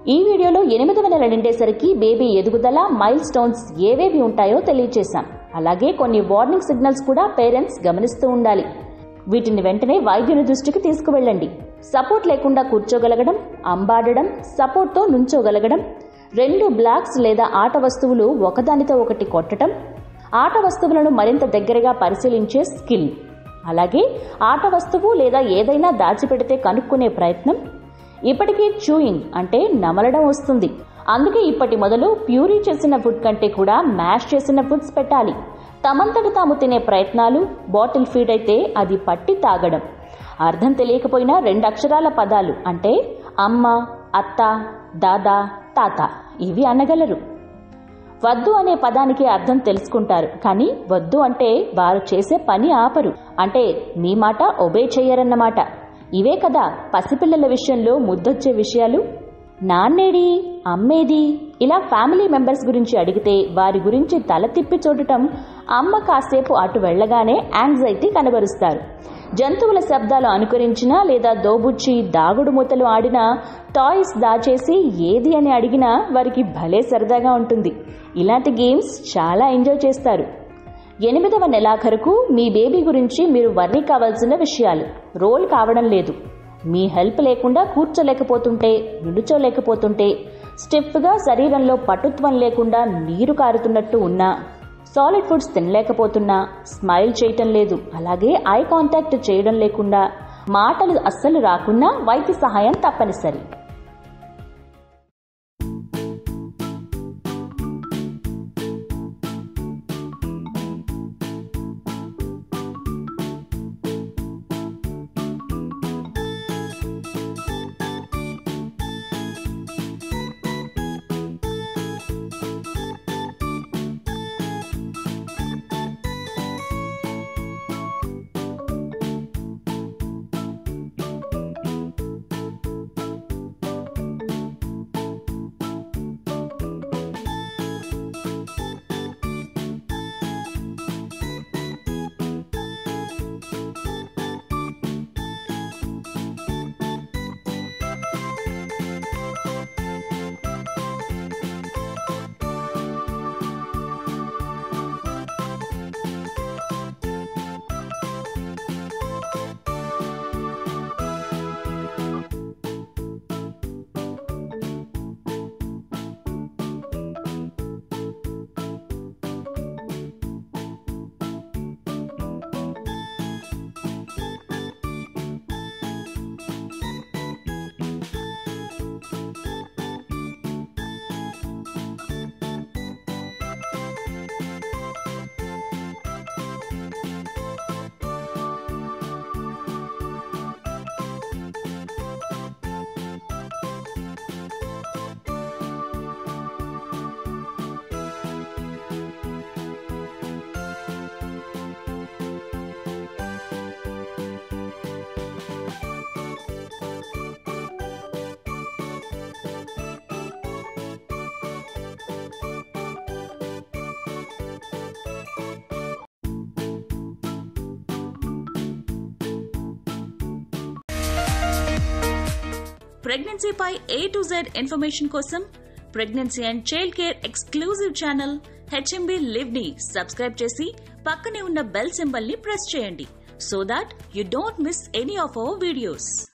ఈ వీడియోలో ఎనిమిదవ నెల నిండేసరికి బేబీ ఎదుగుదల మైల్ స్టోన్స్ ఏవేవి ఉంటాయో తెలియచేశాం అలాగే కొన్ని వార్నింగ్ సిగ్నల్స్ కూడా పేరెంట్స్ గమనిస్తూ ఉండాలి వీటిని వెంటనే వైద్యుని దృష్టికి తీసుకువెళ్ళండి సపోర్ట్ లేకుండా కూర్చోగలగడం అంబాడడం సపోర్ట్తో నుంచోగలగడం రెండు బ్లాక్స్ లేదా ఆట వస్తువులు ఒకదానితో ఒకటి కొట్టడం ఆట వస్తువులను మరింత దగ్గరగా పరిశీలించే స్కిల్ అలాగే ఆట వస్తువు లేదా ఏదైనా దాచిపెడితే కనుక్కునే ప్రయత్నం ఇప్పటికీ చూయింగ్ అంటే నమలడం వస్తుంది అందుకే ఇప్పటి మొదలు ప్యూరీ చేసిన ఫుడ్ కంటే కూడా మ్యాష్ చేసిన ఫుడ్స్ పెట్టాలి తమంతట తాము తినే ప్రయత్నాలు బాటిల్ ఫీడ్ అయితే అది పట్టి తాగడం అర్థం తెలియకపోయినా రెండు అక్షరాల పదాలు అంటే అమ్మ అత్త దాదా తాత ఇవి అనగలరు వద్దు అనే పదానికి అర్థం తెలుసుకుంటారు కానీ వద్దు అంటే వారు చేసే పని ఆపరు అంటే మీ మాట ఒబే చెయ్యరన్నమాట ఇవే కదా పసిపిల్లల విషయంలో ముద్దొచ్చే విషయాలు నాన్నేడి అమ్మేది ఇలా ఫ్యామిలీ మెంబర్స్ గురించి అడిగితే వారి గురించి తల తిప్పి చూడటం అమ్మ కాసేపు అటు వెళ్ళగానే యాంగ్జైటీ కనబరుస్తారు జంతువుల శబ్దాలు అనుకరించినా లేదా దోబుచ్చి దాగుడు మూతలు ఆడినా టాయ్స్ దాచేసి ఏది అని అడిగినా వారికి భలే సరదాగా ఉంటుంది ఇలాంటి గేమ్స్ చాలా ఎంజాయ్ చేస్తారు ఎనిమిదవ నెలాఖరుకు మీ బేబీ గురించి మీరు వర్రీ కావాల్సిన విషయాలు రోల్ కావడం లేదు మీ హెల్ప్ లేకుండా కూర్చోలేకపోతుంటే నిలుచోలేకపోతుంటే స్టిఫ్గా శరీరంలో పటుత్వం లేకుండా నీరు కారుతున్నట్టు ఉన్నా సాలిడ్ ఫుడ్స్ తినలేకపోతున్నా స్మైల్ చేయటం లేదు అలాగే ఐ కాంటాక్ట్ చేయడం లేకుండా మాటలు అస్సలు రాకున్నా వైద్య సహాయం తప్పనిసరి ప్రెగ్నెన్సీపై ఏ టు జెడ్ ఇన్ఫర్మేషన్ కోసం pregnancy and child care exclusive channel H M B live ని సబ్స్క్రైబ్ చేసి పక్కనే ఉన్న బెల్ సింబల్ ని ప్రెస్ చేయండి so that you don't miss any of our videos